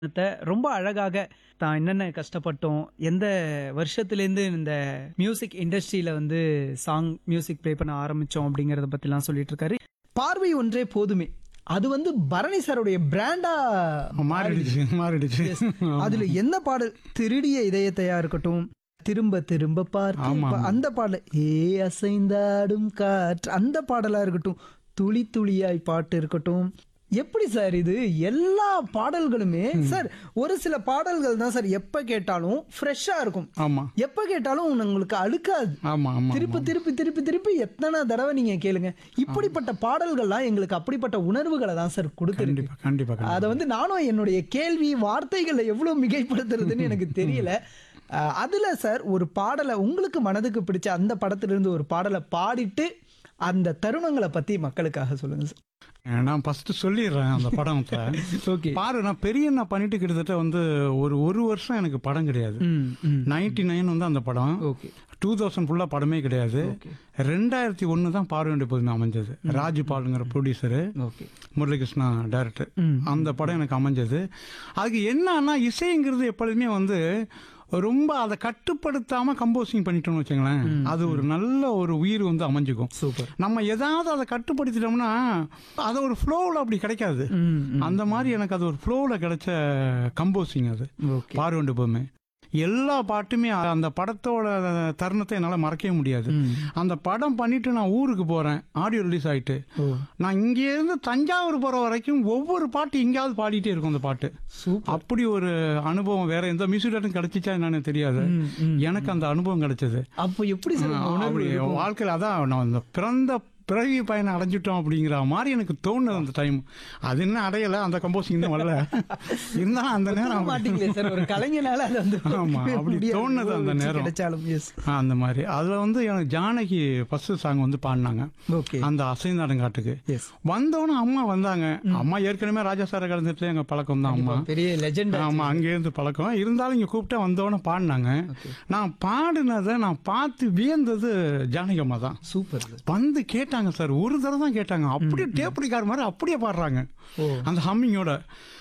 த்த ரொம்ப அழகாக தான் என்னென்ன கஷ்டப்பட்டோம் எந்த வருஷத்துலேருந்து இந்த மியூசிக் இண்டஸ்ட்ரியில வந்து சாங் மியூசிக் ப்ளே பண்ண ஆரம்பிச்சோம் அப்படிங்கறத பத்திலாம் சொல்லிட்டு இருக்காரு பார்வை ஒன்றே போதுமே அது வந்து பரணி சாருடைய பிராண்டா மாறிடுச்சு மாறிடுச்சு அதுல என்ன பாடல் திருடிய இதயத்தையா இருக்கட்டும் திரும்ப திரும்ப பார்த்து ஆமா, பா- ஆமா. அந்த பாடல் ஏ அசைந்தாடும் காற்று அந்த பாடலா இருக்கட்டும் துளி துளியாய் பாட்டு இருக்கட்டும் எப்படி சார் இது எல்லா பாடல்களுமே சார் ஒரு சில பாடல்கள் தான் சார் எப்ப கேட்டாலும் ஃப்ரெஷ்ஷா இருக்கும் ஆமா எப்ப கேட்டாலும் உங்களுக்கு அழுக்காது ஆமா ஆமா திருப்பி திருப்பி திருப்பி திருப்பி எத்தனை தடவை நீங்க கேளுங்க இப்படிப்பட்ட பாடல்கள்லாம் எங்களுக்கு அப்படிப்பட்ட உணர்வுகளை தான் சார் கொடுத்துருக்கு கண்டிப்பா கண்டிப்பா கண்டிப்பா அதை வந்து நானும் என்னுடைய கேள்வி வார்த்தைகளை எவ்வளவு மிகைப்படுத்துறதுன்னு எனக்கு தெரியல அஹ் அதுல சார் ஒரு பாடலை உங்களுக்கு மனதுக்கு பிடிச்ச அந்த படத்திலிருந்து ஒரு பாடலை பாடிட்டு அந்த தருணங்களை பத்தி மக்களுக்காக சொல்லுங்க சார் நான் ஃபர்ஸ்ட் சொல்லிடுறேன் அந்த படத்தை ஓகே பாரு நான் பெரிய நான் பண்ணிட்டு கிட்டத்தட்ட வந்து ஒரு ஒரு வருஷம் எனக்கு படம் கிடையாது நைன்டி நைன் வந்து அந்த படம் ஓகே டூ தௌசண்ட் ஃபுல்லாக படமே கிடையாது ஓகே ரெண்டாயிரத்தி ஒன்று தான் பார்வை பொதுமை அமைஞ்சது ராஜ்பாலுங்கிற ப்ரொடியூசரு ஓகே முரளிகிருஷ்ணா டைரக்டர் ம். அந்த படம் எனக்கு அமைஞ்சது அதுக்கு என்னன்னா இசைங்கிறது எப்பொழுதுமே வந்து ரொம்ப அதை கட்டுப்படுத்தாம கம்போசிங் பண்ணிட்டோம்னு வச்சுங்களேன் அது ஒரு நல்ல ஒரு உயிர் வந்து அமைஞ்சுக்கும் சூப்பர் நம்ம ஏதாவது அதை கட்டுப்படுத்திட்டோம்னா அது ஒரு ஃப்ளோவில் அப்படி கிடைக்காது அந்த மாதிரி எனக்கு அது ஒரு ஃப்ளோவில் கிடைச்ச கம்போசிங் அது ஓகே பார்வண்டு போமே எல்லா பாட்டுமே அந்த படத்தோட தருணத்தை என்னால் மறக்கவே முடியாது அந்த படம் பண்ணிட்டு நான் ஊருக்கு போறேன் ஆடியோ ரிலீஸ் ஆயிட்டு ஓ நான் இங்கேருந்து தஞ்சாவூர் போற வரைக்கும் ஒவ்வொரு பாட்டு எங்கேயாவது பாடிட்டே இருக்கும் அந்த பாட்டு சூப்பர் அப்படி ஒரு அனுபவம் வேற எந்த மியூசிக் டேரக்டரும் கிடைச்சிச்சா என்னன்னு தெரியாது எனக்கு அந்த அனுபவம் கிடைச்சது அப்போ எப்படி சார் உங்க உணர்வு அப்படி இருக்கும்? வாழ்க்கையில் அதான் நான் இந்த பிறந்த பிறவி பயணம் அடைஞ்சிட்டோம் அப்படிங்கிற மாதிரி எனக்கு தோணுது அந்த டைம் அது இன்னும் அடையல அந்த கம்போசிங் தான் வரல இருந்தாலும் அந்த ஒத்துக்க நேரம் மாட்டீங்களே சார் ஒரு கலைஞனால அது வந்து ஆமா, அப்படி முடியாது. தோணுது அந்த வச்சு நேரம். கிடைச்சாலும் எஸ் ஆ, அந்த மாதிரி அதுல வந்து எனக்கு ஜானகி ஃபர்ஸ்ட் சாங் வந்து பாடினாங்க ஓகே அந்த அசைந்தாடங்காட்டுக்கு எஸ் வந்தோடனே அம்மா வந்தாங்க அம்மா ஏற்கனவே ராஜா சாரை கலந்துட்டு எங்க பழக்கம் தான் அம்மா பெரிய லெஜெண்ட் ஆமா அங்கேருந்து பழக்கம் இருந்தாலும் இங்க கூப்பிட்டா வந்தோடனே பாடினாங்க நான் பாடினதை நான் பார்த்து வியந்தது ஜானகி அம்மா தான் சூப்பர் சார் வந்து கேட்டாங்க சார் ஒரு தடவை தான் கேட்டாங்க அப்படியே டேப் ரிகார்ட் மாதிரி அப்படியே பாடுறாங்க ஓ அந்த ஹம்மிங்கோட